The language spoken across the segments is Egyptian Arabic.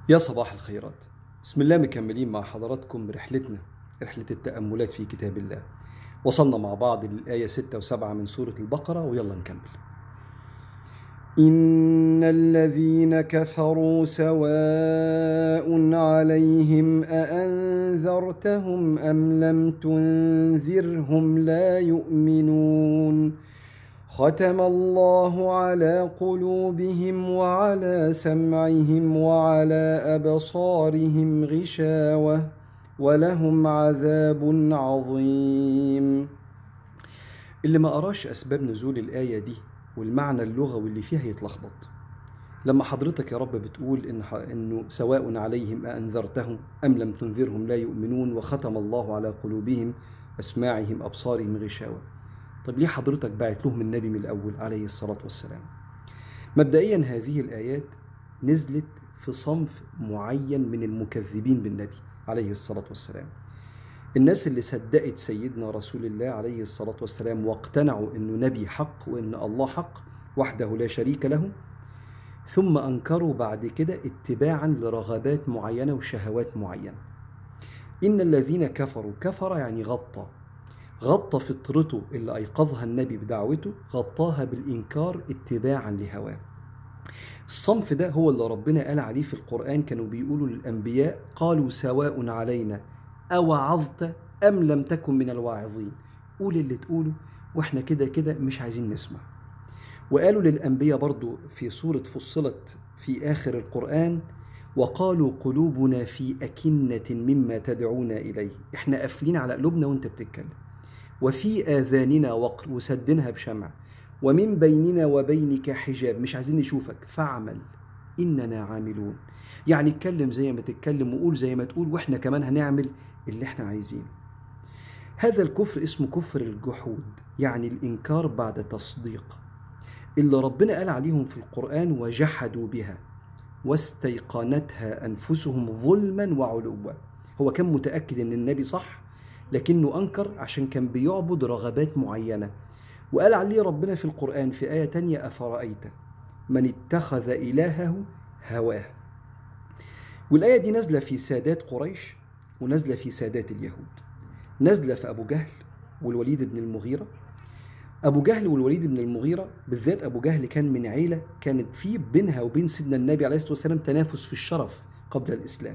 يا صباح الخيرات بسم الله مكملين مع حضراتكم رحلتنا رحلة التأملات في كتاب الله وصلنا مع بعض للآية 6 و7 من سورة البقرة ويلا نكمل إن الذين كفروا سواء عليهم أأنذرتهم أم لم تنذرهم لا يؤمنون ختم الله على قلوبهم وعلى سمعهم وعلى أبصارهم غشاوة ولهم عذاب عظيم اللي ما قراش أسباب نزول الآية دي والمعنى اللغوي اللي فيها يتلخبط لما حضرتك يا رب بتقول إن ح... إنه سواء عليهم أأنذرتهم أم لم تنذرهم لا يؤمنون وختم الله على قلوبهم أسماعهم أبصارهم غشاوة طب ليه حضرتك باعت لهم النبي من الأول عليه الصلاة والسلام مبدئيا هذه الآيات نزلت في صنف معين من المكذبين بالنبي عليه الصلاة والسلام الناس اللي صدقت سيدنا رسول الله عليه الصلاة والسلام واقتنعوا أنه نبي حق وأن الله حق وحده لا شريك له ثم أنكروا بعد كده اتباعا لرغبات معينة وشهوات معينة إن الذين كفروا كفر يعني غطى غطى فطرته اللي أيقظها النبي بدعوته غطاها بالإنكار اتباعا لهواه الصنف ده هو اللي ربنا قال عليه في القرآن كانوا بيقولوا للأنبياء قالوا سواء علينا أوعظت أم لم تكن من الواعظين قول اللي تقوله وإحنا كده كده مش عايزين نسمع وقالوا للأنبياء برضو في سورة فصلت في آخر القرآن وقالوا قلوبنا في أكنة مما تدعونا إليه إحنا قافلين على قلوبنا وإنت بتتكلم وفي آذاننا وقر وسدنها بشمع ومن بيننا وبينك حجاب مش عايزين نشوفك فاعمل إننا عاملون يعني اتكلم زي ما تتكلم وقول زي ما تقول وإحنا كمان هنعمل اللي إحنا عايزينه هذا الكفر اسمه كفر الجحود يعني الإنكار بعد تصديق اللي ربنا قال عليهم في القرآن وجحدوا بها واستيقنتها أنفسهم ظلما وعلوا هو كان متأكد أن النبي صح لكنه أنكر عشان كان بيعبد رغبات معينة وقال عليه ربنا في القرآن في آية تانية أفرأيت من اتخذ إلهه هواه والآية دي نازلة في سادات قريش ونازلة في سادات اليهود نازلة في أبو جهل والوليد بن المغيرة أبو جهل والوليد بن المغيرة بالذات أبو جهل كان من عيلة كانت في بينها وبين سيدنا النبي عليه الصلاة والسلام تنافس في الشرف قبل الإسلام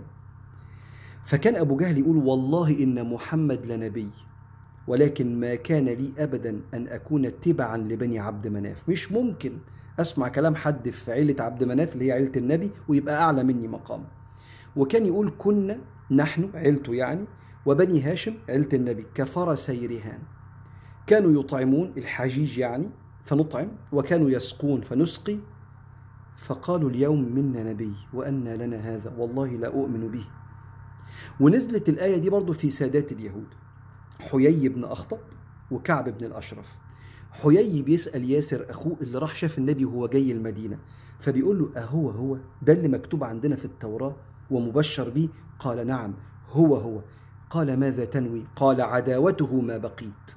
فكان أبو جهل يقول والله إن محمد لنبي ولكن ما كان لي أبدا أن أكون تبعا لبني عبد مناف مش ممكن أسمع كلام حد في عيلة عبد مناف اللي هي عيلة النبي ويبقى أعلى مني مقاما وكان يقول كنا نحن عيلته يعني وبني هاشم عيلة النبي كفرسي رهان كانوا يطعمون الحجيج يعني فنطعم وكانوا يسقون فنسقي فقالوا اليوم منا نبي وأن لنا هذا والله لا أؤمن به ونزلت الآية دي برضو في سادات اليهود حيي بن أخطب وكعب بن الأشرف حيي بيسأل ياسر أخوه اللي راح شاف النبي وهو جاي المدينة فبيقول له أهو هو ده اللي مكتوب عندنا في التوراة ومبشر به قال نعم هو هو قال ماذا تنوي قال عداوته ما بقيت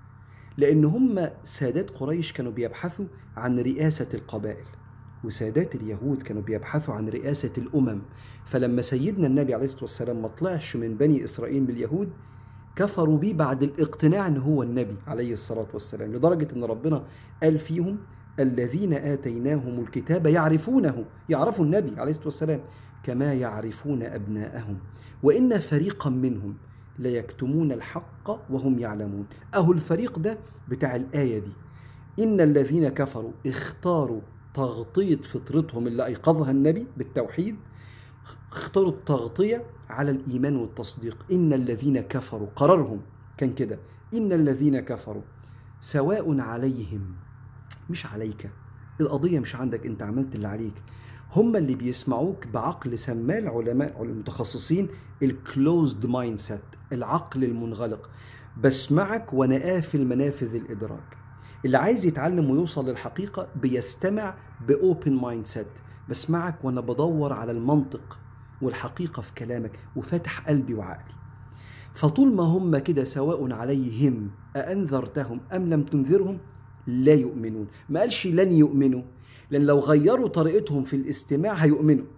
لأن هم سادات قريش كانوا بيبحثوا عن رئاسة القبائل وسادات اليهود كانوا بيبحثوا عن رئاسة الأمم فلما سيدنا النبي عليه الصلاة والسلام ما طلعش من بني إسرائيل باليهود كفروا بيه بعد الاقتناع ان هو النبي عليه الصلاه والسلام لدرجه ان ربنا قال فيهم الذين اتيناهم الكتاب يعرفونه يعرفوا النبي عليه الصلاه والسلام كما يعرفون ابناءهم وان فريقا منهم ليكتمون الحق وهم يعلمون اهو الفريق ده بتاع الايه دي ان الذين كفروا اختاروا تغطيه فطرتهم اللي ايقظها النبي بالتوحيد اختاروا التغطيه على الايمان والتصديق ان الذين كفروا قرارهم كان كده ان الذين كفروا سواء عليهم مش عليك القضيه مش عندك انت عملت اللي عليك هم اللي بيسمعوك بعقل سماه العلماء المتخصصين الكلوزد مايند سيت العقل المنغلق بسمعك وانا قافل منافذ الادراك اللي عايز يتعلم ويوصل للحقيقه بيستمع باوبن مايند سيت بسمعك وانا بدور على المنطق والحقيقة في كلامك وفاتح قلبي وعقلي فطول ما هم كده سواء عليهم أأنذرتهم أم لم تنذرهم لا يؤمنون ما قالش لن يؤمنوا لأن لو غيروا طريقتهم في الاستماع هيؤمنوا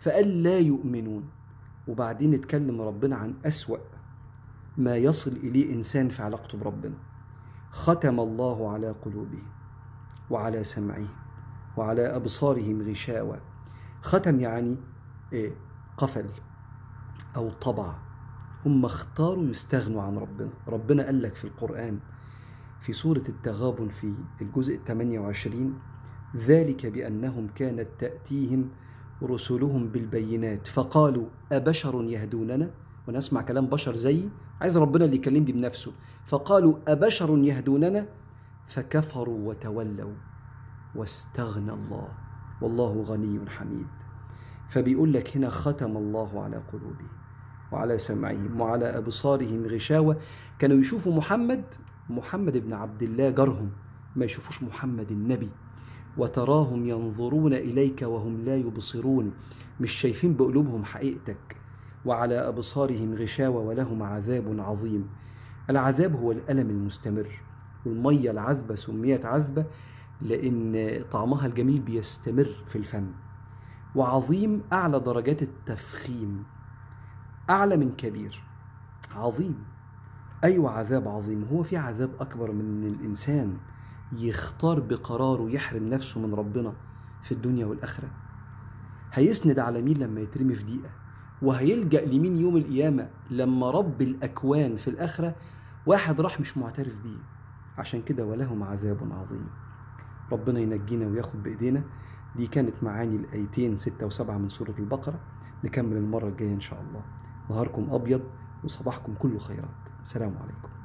فقال لا يؤمنون وبعدين اتكلم ربنا عن أسوأ ما يصل إليه إنسان في علاقته بربنا ختم الله على قلوبهم وعلى سمعهم وعلى أبصارهم غشاوة ختم يعني إيه قفل أو طبع هم اختاروا يستغنوا عن ربنا ربنا قال لك في القرآن في سورة التغابن في الجزء 28 ذلك بأنهم كانت تأتيهم رسلهم بالبينات فقالوا أبشر يهدوننا ونسمع كلام بشر زيي عايز ربنا اللي يكلمني بنفسه فقالوا أبشر يهدوننا فكفروا وتولوا واستغنى الله والله غني حميد فبيقول لك هنا ختم الله على قلوبهم وعلى سمعهم وعلى أبصارهم غشاوة كانوا يشوفوا محمد محمد بن عبد الله جارهم ما يشوفوش محمد النبي وتراهم ينظرون إليك وهم لا يبصرون مش شايفين بقلوبهم حقيقتك وعلى أبصارهم غشاوة ولهم عذاب عظيم العذاب هو الألم المستمر والمية العذبة سميت عذبة لأن طعمها الجميل بيستمر في الفم وعظيم أعلى درجات التفخيم أعلى من كبير عظيم أيوة عذاب عظيم هو في عذاب أكبر من إن الإنسان يختار بقراره يحرم نفسه من ربنا في الدنيا والآخرة هيسند على مين لما يترمي في دقيقة وهيلجأ لمين يوم القيامة لما رب الأكوان في الآخرة واحد راح مش معترف بيه عشان كده ولهم عذاب عظيم ربنا ينجينا وياخد بإيدينا دي كانت معاني الآيتين ستة وسبعة من سورة البقرة نكمل المرة الجاية إن شاء الله نهاركم أبيض وصباحكم كله خيرات سلام عليكم